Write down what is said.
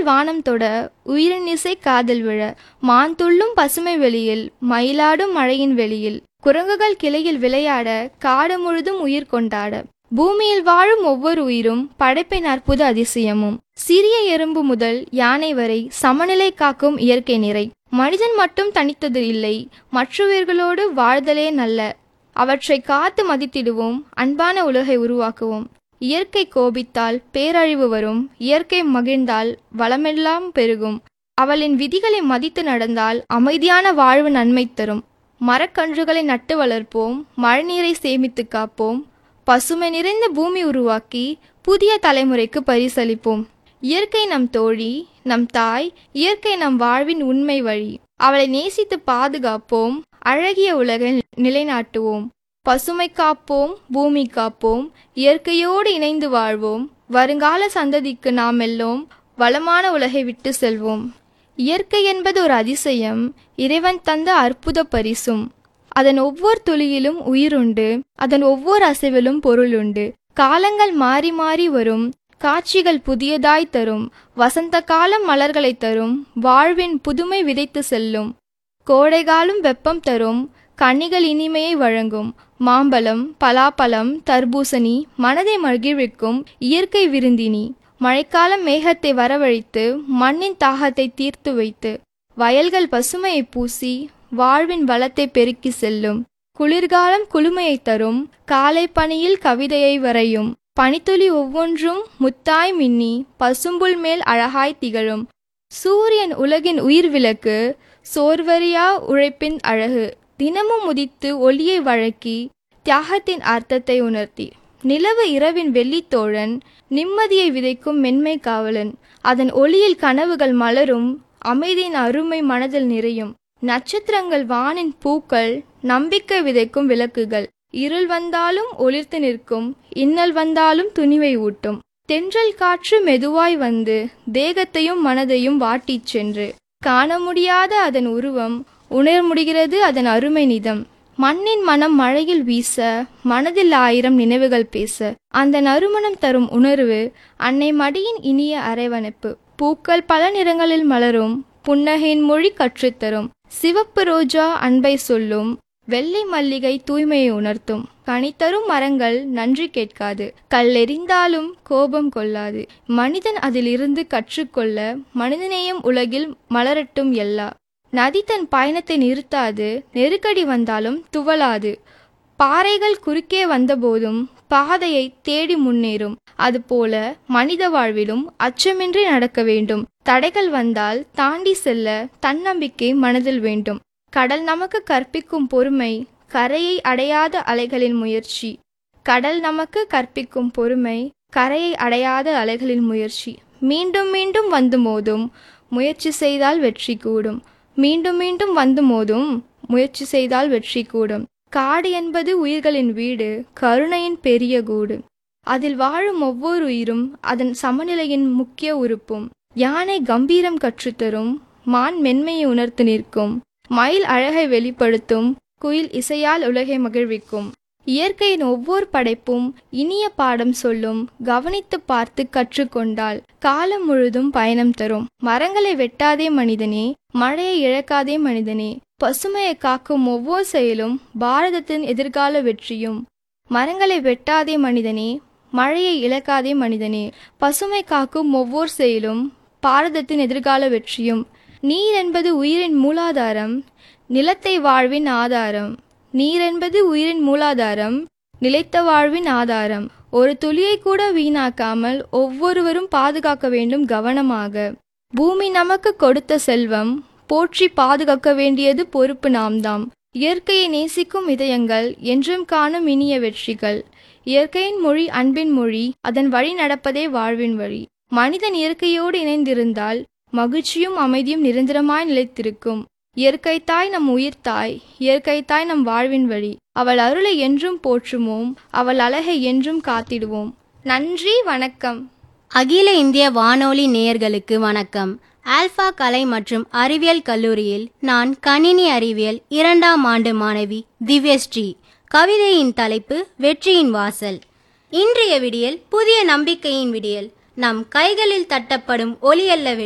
வானம் தொட உயிரினிசை காதல் விழ மான் துள்ளும் பசுமை வெளியில் மயிலாடும் மழையின் வெளியில் குரங்குகள் கிளையில் விளையாட காடு முழுதும் உயிர் கொண்டாட பூமியில் வாழும் ஒவ்வொரு உயிரும் படைப்பின் அற்புத அதிசயமும் சிறிய எறும்பு முதல் யானை வரை சமநிலை காக்கும் இயற்கை நிறை மனிதன் மட்டும் தனித்தது இல்லை மற்றவர்களோடு வாழ்தலே நல்ல அவற்றை காத்து மதித்திடுவோம் அன்பான உலகை உருவாக்குவோம் இயற்கை கோபித்தால் பேரழிவு வரும் இயற்கை மகிழ்ந்தால் வளமெல்லாம் பெருகும் அவளின் விதிகளை மதித்து நடந்தால் அமைதியான வாழ்வு நன்மை தரும் மரக்கன்றுகளை நட்டு வளர்ப்போம் மழைநீரை சேமித்து காப்போம் பசுமை நிறைந்த பூமி உருவாக்கி புதிய தலைமுறைக்கு பரிசளிப்போம் இயற்கை நம் தோழி நம் தாய் இயற்கை நம் வாழ்வின் உண்மை வழி அவளை நேசித்து பாதுகாப்போம் அழகிய உலகை நிலைநாட்டுவோம் பசுமை காப்போம் பூமி காப்போம் இயற்கையோடு இணைந்து வாழ்வோம் வருங்கால சந்ததிக்கு நாம் எல்லோம் வளமான உலகை விட்டு செல்வோம் இயற்கை என்பது ஒரு அதிசயம் இறைவன் தந்த அற்புத பரிசும் அதன் ஒவ்வொரு துளியிலும் உயிருண்டு அதன் ஒவ்வொரு அசைவிலும் பொருளுண்டு காலங்கள் மாறி மாறி வரும் காட்சிகள் புதியதாய் தரும் வசந்த காலம் மலர்களை தரும் வாழ்வின் புதுமை விதைத்து செல்லும் கோடைகாலம் வெப்பம் தரும் கனிகள் இனிமையை வழங்கும் மாம்பழம் பலாப்பழம் தர்பூசணி மனதை மகிழ்விக்கும் இயற்கை விருந்தினி மழைக்காலம் மேகத்தை வரவழைத்து மண்ணின் தாகத்தை தீர்த்து வைத்து வயல்கள் பசுமையை பூசி வாழ்வின் வளத்தை பெருக்கி செல்லும் குளிர்காலம் குளுமையை தரும் காலை பனியில் கவிதையை வரையும் பனித்துளி ஒவ்வொன்றும் முத்தாய் மின்னி பசும்புல் மேல் அழகாய் திகழும் சூரியன் உலகின் உயிர் விளக்கு சோர்வரியா உழைப்பின் அழகு தினமும் உதித்து ஒளியை வழக்கி தியாகத்தின் அர்த்தத்தை உணர்த்தி நிலவு இரவின் வெள்ளித்தோழன் நிம்மதியை விதைக்கும் மென்மை காவலன் அதன் ஒளியில் கனவுகள் மலரும் அமைதியின் அருமை மனதில் நிறையும் நட்சத்திரங்கள் வானின் பூக்கள் நம்பிக்கை விதைக்கும் விளக்குகள் இருள் வந்தாலும் ஒளிர்த்து நிற்கும் இன்னல் வந்தாலும் துணிவை ஊட்டும் தென்றல் காற்று மெதுவாய் வந்து தேகத்தையும் மனதையும் வாட்டிச் சென்று காண முடியாத அதன் உருவம் உணர முடிகிறது அதன் அருமை நிதம் மண்ணின் மனம் மழையில் வீச மனதில் ஆயிரம் நினைவுகள் பேச அந்த நறுமணம் தரும் உணர்வு அன்னை மடியின் இனிய அரவணைப்பு பூக்கள் பல நிறங்களில் மலரும் புன்னகையின் மொழி கற்றுத்தரும் சிவப்பு ரோஜா அன்பை சொல்லும் வெள்ளை மல்லிகை தூய்மையை உணர்த்தும் கனித்தரும் மரங்கள் நன்றி கேட்காது கல்லெறிந்தாலும் கோபம் கொள்ளாது மனிதன் அதிலிருந்து கற்றுக்கொள்ள மனிதநேயம் உலகில் மலரட்டும் எல்லா நதி தன் பயணத்தை நிறுத்தாது நெருக்கடி வந்தாலும் துவளாது பாறைகள் குறுக்கே வந்தபோதும் பாதையை தேடி முன்னேறும் அதுபோல மனித வாழ்விலும் அச்சமின்றி நடக்க வேண்டும் தடைகள் வந்தால் தாண்டி செல்ல தன்னம்பிக்கை மனதில் வேண்டும் கடல் நமக்கு கற்பிக்கும் பொறுமை கரையை அடையாத அலைகளின் முயற்சி கடல் நமக்கு கற்பிக்கும் பொறுமை கரையை அடையாத அலைகளின் முயற்சி மீண்டும் மீண்டும் வந்து மோதும் முயற்சி செய்தால் வெற்றி கூடும் மீண்டும் மீண்டும் வந்து மோதும் முயற்சி செய்தால் வெற்றி கூடும் காடு என்பது உயிர்களின் வீடு கருணையின் பெரிய கூடு அதில் வாழும் ஒவ்வொரு உயிரும் அதன் சமநிலையின் முக்கிய உறுப்பும் யானை கம்பீரம் கற்றுத்தரும் மான் மென்மையை உணர்த்து நிற்கும் மயில் அழகை வெளிப்படுத்தும் குயில் இசையால் உலகை மகிழ்விக்கும் இயற்கையின் ஒவ்வொரு படைப்பும் இனிய பாடம் சொல்லும் கவனித்து பார்த்து கற்றுக்கொண்டால் காலம் முழுதும் பயணம் தரும் மரங்களை வெட்டாதே மனிதனே மழையை இழக்காதே மனிதனே பசுமையை காக்கும் ஒவ்வொரு செயலும் பாரதத்தின் எதிர்கால வெற்றியும் மரங்களை வெட்டாதே மனிதனே மழையை இழக்காதே மனிதனே பசுமை காக்கும் ஒவ்வொரு செயலும் பாரதத்தின் எதிர்கால வெற்றியும் நீர் என்பது உயிரின் மூலாதாரம் நிலத்தை வாழ்வின் ஆதாரம் நீர் என்பது உயிரின் மூலாதாரம் நிலைத்த வாழ்வின் ஆதாரம் ஒரு துளியை கூட வீணாக்காமல் ஒவ்வொருவரும் பாதுகாக்க வேண்டும் கவனமாக பூமி நமக்கு கொடுத்த செல்வம் போற்றி பாதுகாக்க வேண்டியது பொறுப்பு நாம்தாம் இயற்கையை நேசிக்கும் இதயங்கள் என்றும் காணும் இனிய வெற்றிகள் இயற்கையின் மொழி அன்பின் மொழி அதன் வழி நடப்பதே வாழ்வின் வழி மனிதன் இயற்கையோடு இணைந்திருந்தால் மகிழ்ச்சியும் அமைதியும் நிரந்தரமாய் நிலைத்திருக்கும் இயற்கை தாய் நம் உயிர் தாய் இயற்கை தாய் நம் வாழ்வின் வழி அவள் அருளை என்றும் போற்றுவோம் அவள் அழகை என்றும் காத்திடுவோம் நன்றி வணக்கம் அகில இந்திய வானொலி நேயர்களுக்கு வணக்கம் ஆல்பா கலை மற்றும் அறிவியல் கல்லூரியில் நான் கணினி அறிவியல் இரண்டாம் ஆண்டு மாணவி திவ்யஸ்ரீ கவிதையின் தலைப்பு வெற்றியின் வாசல் இன்றைய விடியல் புதிய நம்பிக்கையின் விடியல் நம் கைகளில் தட்டப்படும் ஒளியல்ல வெற்றி